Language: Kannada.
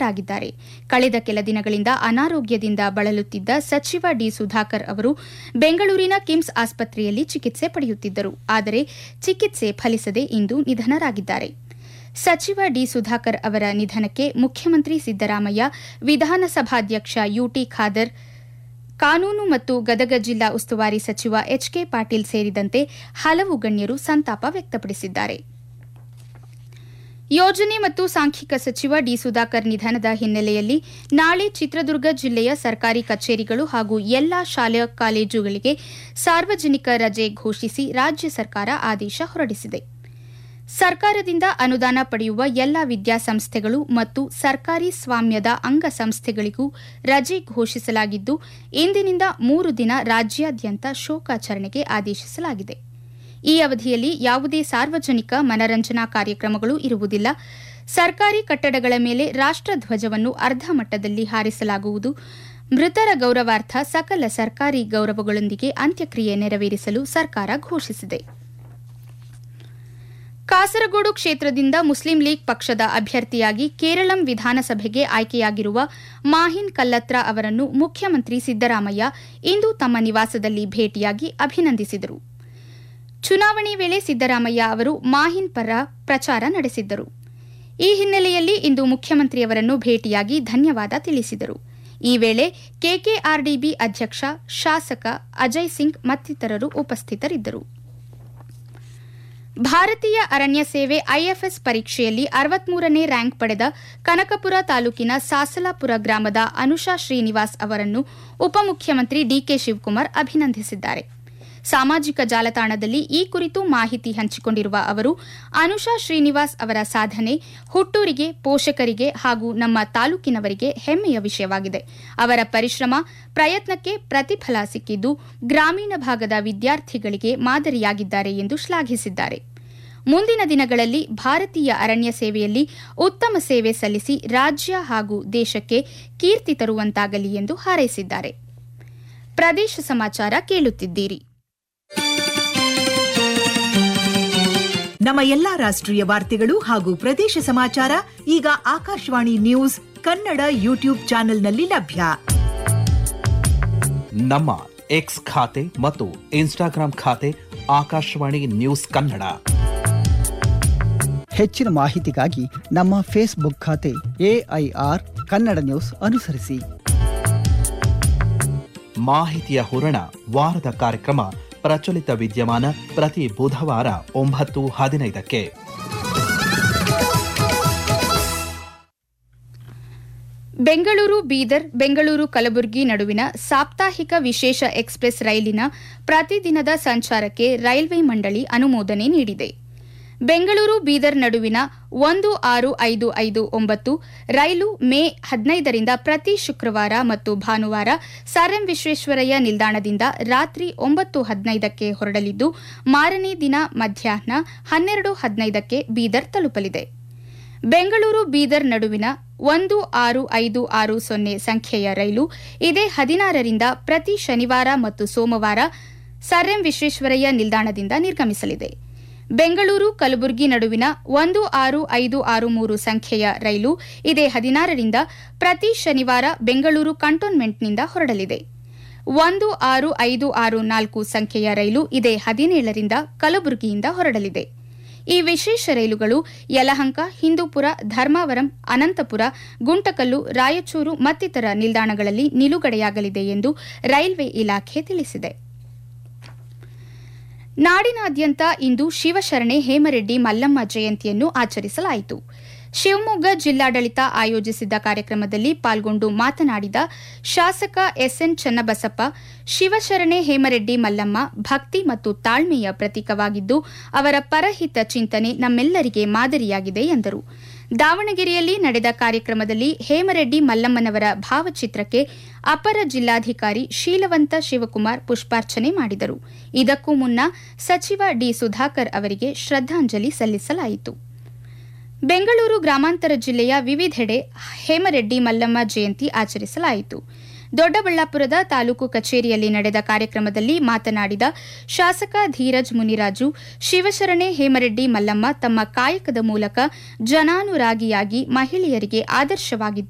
ನಿಧನರಾಗಿದ್ದಾರೆ ಕಳೆದ ಕೆಲ ದಿನಗಳಿಂದ ಅನಾರೋಗ್ಯದಿಂದ ಬಳಲುತ್ತಿದ್ದ ಸಚಿವ ಡಿ ಸುಧಾಕರ್ ಅವರು ಬೆಂಗಳೂರಿನ ಕಿಮ್ಸ್ ಆಸ್ಪತ್ರೆಯಲ್ಲಿ ಚಿಕಿತ್ಸೆ ಪಡೆಯುತ್ತಿದ್ದರು ಆದರೆ ಚಿಕಿತ್ಸೆ ಫಲಿಸದೆ ಇಂದು ನಿಧನರಾಗಿದ್ದಾರೆ ಸಚಿವ ಡಿ ಸುಧಾಕರ್ ಅವರ ನಿಧನಕ್ಕೆ ಮುಖ್ಯಮಂತ್ರಿ ಸಿದ್ದರಾಮಯ್ಯ ವಿಧಾನಸಭಾಧ್ಯಕ್ಷ ಯುಟಿ ಖಾದರ್ ಕಾನೂನು ಮತ್ತು ಗದಗ ಜಿಲ್ಲಾ ಉಸ್ತುವಾರಿ ಸಚಿವ ಎಚ್ಕೆ ಪಾಟೀಲ್ ಸೇರಿದಂತೆ ಹಲವು ಗಣ್ಯರು ಸಂತಾಪ ವ್ಯಕ್ತಪಡಿಸಿದ್ದಾರೆ ಯೋಜನೆ ಮತ್ತು ಸಾಂಖ್ಯಿಕ ಸಚಿವ ಡಿ ಸುಧಾಕರ್ ನಿಧನದ ಹಿನ್ನೆಲೆಯಲ್ಲಿ ನಾಳೆ ಚಿತ್ರದುರ್ಗ ಜಿಲ್ಲೆಯ ಸರ್ಕಾರಿ ಕಚೇರಿಗಳು ಹಾಗೂ ಎಲ್ಲಾ ಶಾಲಾ ಕಾಲೇಜುಗಳಿಗೆ ಸಾರ್ವಜನಿಕ ರಜೆ ಘೋಷಿಸಿ ರಾಜ್ಯ ಸರ್ಕಾರ ಆದೇಶ ಹೊರಡಿಸಿದೆ ಸರ್ಕಾರದಿಂದ ಅನುದಾನ ಪಡೆಯುವ ಎಲ್ಲ ವಿದ್ಯಾಸಂಸ್ಥೆಗಳು ಮತ್ತು ಸರ್ಕಾರಿ ಸ್ವಾಮ್ಯದ ಅಂಗಸಂಸ್ಥೆಗಳಿಗೂ ರಜೆ ಘೋಷಿಸಲಾಗಿದ್ದು ಇಂದಿನಿಂದ ಮೂರು ದಿನ ರಾಜ್ಯಾದ್ಯಂತ ಶೋಕಾಚರಣೆಗೆ ಆದೇಶಿಸಲಾಗಿದೆ ಈ ಅವಧಿಯಲ್ಲಿ ಯಾವುದೇ ಸಾರ್ವಜನಿಕ ಮನರಂಜನಾ ಕಾರ್ಯಕ್ರಮಗಳು ಇರುವುದಿಲ್ಲ ಸರ್ಕಾರಿ ಕಟ್ಟಡಗಳ ಮೇಲೆ ರಾಷ್ಟಧ್ವಜವನ್ನು ಅರ್ಧ ಮಟ್ಟದಲ್ಲಿ ಹಾರಿಸಲಾಗುವುದು ಮೃತರ ಗೌರವಾರ್ಥ ಸಕಲ ಸರ್ಕಾರಿ ಗೌರವಗಳೊಂದಿಗೆ ಅಂತ್ಯಕ್ರಿಯೆ ನೆರವೇರಿಸಲು ಸರ್ಕಾರ ಘೋಷಿಸಿದೆ ಕಾಸರಗೋಡು ಕ್ಷೇತ್ರದಿಂದ ಮುಸ್ಲಿಂ ಲೀಗ್ ಪಕ್ಷದ ಅಭ್ಯರ್ಥಿಯಾಗಿ ಕೇರಳಂ ವಿಧಾನಸಭೆಗೆ ಆಯ್ಕೆಯಾಗಿರುವ ಮಾಹಿನ್ ಕಲ್ಲತ್ರ ಅವರನ್ನು ಮುಖ್ಯಮಂತ್ರಿ ಸಿದ್ದರಾಮಯ್ಯ ಇಂದು ತಮ್ಮ ನಿವಾಸದಲ್ಲಿ ಭೇಟಿಯಾಗಿ ಅಭಿನಂದಿಸಿದರು ಚುನಾವಣೆ ವೇಳೆ ಸಿದ್ದರಾಮಯ್ಯ ಅವರು ಮಾಹಿನ್ ಪರ ಪ್ರಚಾರ ನಡೆಸಿದ್ದರು ಈ ಹಿನ್ನೆಲೆಯಲ್ಲಿ ಇಂದು ಮುಖ್ಯಮಂತ್ರಿಯವರನ್ನು ಭೇಟಿಯಾಗಿ ಧನ್ಯವಾದ ತಿಳಿಸಿದರು ಈ ವೇಳೆ ಕೆಕೆಆರ್ಡಿಬಿ ಅಧ್ಯಕ್ಷ ಶಾಸಕ ಅಜಯ್ ಸಿಂಗ್ ಮತ್ತಿತರರು ಉಪಸ್ಥಿತರಿದ್ದರು ಭಾರತೀಯ ಅರಣ್ಯ ಸೇವೆ ಐಎಫ್ಎಸ್ ಪರೀಕ್ಷೆಯಲ್ಲಿ ಅರವತ್ಮೂರನೇ ರ್ಯಾಂಕ್ ಪಡೆದ ಕನಕಪುರ ತಾಲೂಕಿನ ಸಾಸಲಾಪುರ ಗ್ರಾಮದ ಅನುಷಾ ಶ್ರೀನಿವಾಸ್ ಅವರನ್ನು ಉಪಮುಖ್ಯಮಂತ್ರಿ ಡಿಕೆ ಶಿವಕುಮಾರ್ ಅಭಿನಂದಿಸಿದ್ದಾರೆ ಸಾಮಾಜಿಕ ಜಾಲತಾಣದಲ್ಲಿ ಈ ಕುರಿತು ಮಾಹಿತಿ ಹಂಚಿಕೊಂಡಿರುವ ಅವರು ಅನುಷಾ ಶ್ರೀನಿವಾಸ್ ಅವರ ಸಾಧನೆ ಹುಟ್ಟೂರಿಗೆ ಪೋಷಕರಿಗೆ ಹಾಗೂ ನಮ್ಮ ತಾಲೂಕಿನವರಿಗೆ ಹೆಮ್ಮೆಯ ವಿಷಯವಾಗಿದೆ ಅವರ ಪರಿಶ್ರಮ ಪ್ರಯತ್ನಕ್ಕೆ ಪ್ರತಿಫಲ ಸಿಕ್ಕಿದ್ದು ಗ್ರಾಮೀಣ ಭಾಗದ ವಿದ್ಯಾರ್ಥಿಗಳಿಗೆ ಮಾದರಿಯಾಗಿದ್ದಾರೆ ಎಂದು ಶ್ಲಾಘಿಸಿದ್ದಾರೆ ಮುಂದಿನ ದಿನಗಳಲ್ಲಿ ಭಾರತೀಯ ಅರಣ್ಯ ಸೇವೆಯಲ್ಲಿ ಉತ್ತಮ ಸೇವೆ ಸಲ್ಲಿಸಿ ರಾಜ್ಯ ಹಾಗೂ ದೇಶಕ್ಕೆ ಕೀರ್ತಿ ತರುವಂತಾಗಲಿ ಎಂದು ಹಾರೈಸಿದ್ದಾರೆ ಪ್ರದೇಶ ಸಮಾಚಾರ ಕೇಳುತ್ತಿದ್ದೀರಿ ನಮ್ಮ ಎಲ್ಲಾ ರಾಷ್ಟ್ರೀಯ ವಾರ್ತೆಗಳು ಹಾಗೂ ಪ್ರದೇಶ ಸಮಾಚಾರ ಈಗ ಆಕಾಶವಾಣಿ ನ್ಯೂಸ್ ಕನ್ನಡ ಯೂಟ್ಯೂಬ್ ಚಾನೆಲ್ನಲ್ಲಿ ಲಭ್ಯ ನಮ್ಮ ಎಕ್ಸ್ ಖಾತೆ ಮತ್ತು ಇನ್ಸ್ಟಾಗ್ರಾಂ ಖಾತೆ ಆಕಾಶವಾಣಿ ನ್ಯೂಸ್ ಕನ್ನಡ ಹೆಚ್ಚಿನ ಮಾಹಿತಿಗಾಗಿ ನಮ್ಮ ಫೇಸ್ಬುಕ್ ಖಾತೆ ಎಐಆರ್ ಕನ್ನಡ ನ್ಯೂಸ್ ಅನುಸರಿಸಿ ಮಾಹಿತಿಯ ಹೂರಣ ವಾರದ ಕಾರ್ಯಕ್ರಮ ಪ್ರಚಲಿತ ವಿದ್ಯಮಾನ ಪ್ರತಿ ಬುಧವಾರ ಒಂಬತ್ತು ಹದಿನೈದಕ್ಕೆ ಬೆಂಗಳೂರು ಬೀದರ್ ಬೆಂಗಳೂರು ಕಲಬುರಗಿ ನಡುವಿನ ಸಾಪ್ತಾಹಿಕ ವಿಶೇಷ ಎಕ್ಸ್ಪ್ರೆಸ್ ರೈಲಿನ ಪ್ರತಿದಿನದ ಸಂಚಾರಕ್ಕೆ ರೈಲ್ವೆ ಮಂಡಳಿ ಅನುಮೋದನೆ ನೀಡಿದೆ ಬೆಂಗಳೂರು ಬೀದರ್ ನಡುವಿನ ಒಂದು ಆರು ಐದು ಐದು ಒಂಬತ್ತು ರೈಲು ಮೇ ಹದಿನೈದರಿಂದ ಪ್ರತಿ ಶುಕ್ರವಾರ ಮತ್ತು ಭಾನುವಾರ ಸರ್ ಎಂ ವಿಶ್ವೇಶ್ವರಯ್ಯ ನಿಲ್ದಾಣದಿಂದ ರಾತ್ರಿ ಒಂಬತ್ತು ಹದಿನೈದಕ್ಕೆ ಹೊರಡಲಿದ್ದು ಮಾರನೇ ದಿನ ಮಧ್ಯಾಹ್ನ ಹನ್ನೆರಡು ಹದಿನೈದಕ್ಕೆ ಬೀದರ್ ತಲುಪಲಿದೆ ಬೆಂಗಳೂರು ಬೀದರ್ ನಡುವಿನ ಒಂದು ಆರು ಐದು ಆರು ಸೊನ್ನೆ ಸಂಖ್ಯೆಯ ರೈಲು ಇದೇ ಹದಿನಾರರಿಂದ ಪ್ರತಿ ಶನಿವಾರ ಮತ್ತು ಸೋಮವಾರ ಸರ್ ಎಂ ವಿಶ್ವೇಶ್ವರಯ್ಯ ನಿಲ್ದಾಣದಿಂದ ನಿರ್ಗಮಿಸಲಿದೆ ಬೆಂಗಳೂರು ಕಲಬುರಗಿ ನಡುವಿನ ಒಂದು ಆರು ಐದು ಆರು ಮೂರು ಸಂಖ್ಯೆಯ ರೈಲು ಇದೇ ಹದಿನಾರರಿಂದ ಪ್ರತಿ ಶನಿವಾರ ಬೆಂಗಳೂರು ಕಂಟೋನ್ಮೆಂಟ್ನಿಂದ ಹೊರಡಲಿದೆ ಒಂದು ಆರು ಐದು ಆರು ನಾಲ್ಕು ಸಂಖ್ಯೆಯ ರೈಲು ಇದೇ ಹದಿನೇಳರಿಂದ ಕಲಬುರಗಿಯಿಂದ ಹೊರಡಲಿದೆ ಈ ವಿಶೇಷ ರೈಲುಗಳು ಯಲಹಂಕ ಹಿಂದೂಪುರ ಧರ್ಮಾವರಂ ಅನಂತಪುರ ಗುಂಟಕಲ್ಲು ರಾಯಚೂರು ಮತ್ತಿತರ ನಿಲ್ದಾಣಗಳಲ್ಲಿ ನಿಲುಗಡೆಯಾಗಲಿದೆ ಎಂದು ರೈಲ್ವೆ ಇಲಾಖೆ ತಿಳಿಸಿದೆ ನಾಡಿನಾದ್ಯಂತ ಇಂದು ಶಿವಶರಣೆ ಹೇಮರೆಡ್ಡಿ ಮಲ್ಲಮ್ಮ ಜಯಂತಿಯನ್ನು ಆಚರಿಸಲಾಯಿತು ಶಿವಮೊಗ್ಗ ಜಿಲ್ಲಾಡಳಿತ ಆಯೋಜಿಸಿದ್ದ ಕಾರ್ಯಕ್ರಮದಲ್ಲಿ ಪಾಲ್ಗೊಂಡು ಮಾತನಾಡಿದ ಶಾಸಕ ಎಸ್ಎನ್ ಚನ್ನಬಸಪ್ಪ ಶಿವಶರಣೆ ಹೇಮರೆಡ್ಡಿ ಮಲ್ಲಮ್ಮ ಭಕ್ತಿ ಮತ್ತು ತಾಳ್ಮೆಯ ಪ್ರತೀಕವಾಗಿದ್ದು ಅವರ ಪರಹಿತ ಚಿಂತನೆ ನಮ್ಮೆಲ್ಲರಿಗೆ ಮಾದರಿಯಾಗಿದೆ ಎಂದರು ದಾವಣಗೆರೆಯಲ್ಲಿ ನಡೆದ ಕಾರ್ಯಕ್ರಮದಲ್ಲಿ ಹೇಮರೆಡ್ಡಿ ಮಲ್ಲಮ್ಮನವರ ಭಾವಚಿತ್ರಕ್ಕೆ ಅಪರ ಜಿಲ್ಲಾಧಿಕಾರಿ ಶೀಲವಂತ ಶಿವಕುಮಾರ್ ಪುಷ್ಪಾರ್ಚನೆ ಮಾಡಿದರು ಇದಕ್ಕೂ ಮುನ್ನ ಸಚಿವ ಡಿ ಸುಧಾಕರ್ ಅವರಿಗೆ ಶ್ರದ್ದಾಂಜಲಿ ಸಲ್ಲಿಸಲಾಯಿತು ಬೆಂಗಳೂರು ಗ್ರಾಮಾಂತರ ಜಿಲ್ಲೆಯ ವಿವಿಧೆಡೆ ಹೇಮರೆಡ್ಡಿ ಮಲ್ಲಮ್ಮ ಜಯಂತಿ ಆಚರಿಸಲಾಯಿತು ದೊಡ್ಡಬಳ್ಳಾಪುರದ ತಾಲೂಕು ಕಚೇರಿಯಲ್ಲಿ ನಡೆದ ಕಾರ್ಯಕ್ರಮದಲ್ಲಿ ಮಾತನಾಡಿದ ಶಾಸಕ ಧೀರಜ್ ಮುನಿರಾಜು ಶಿವಶರಣೆ ಹೇಮರೆಡ್ಡಿ ಮಲ್ಲಮ್ಮ ತಮ್ಮ ಕಾಯಕದ ಮೂಲಕ ಜನಾನುರಾಗಿಯಾಗಿ ಮಹಿಳೆಯರಿಗೆ ಆದರ್ಶವಾಗಿದ್ದರು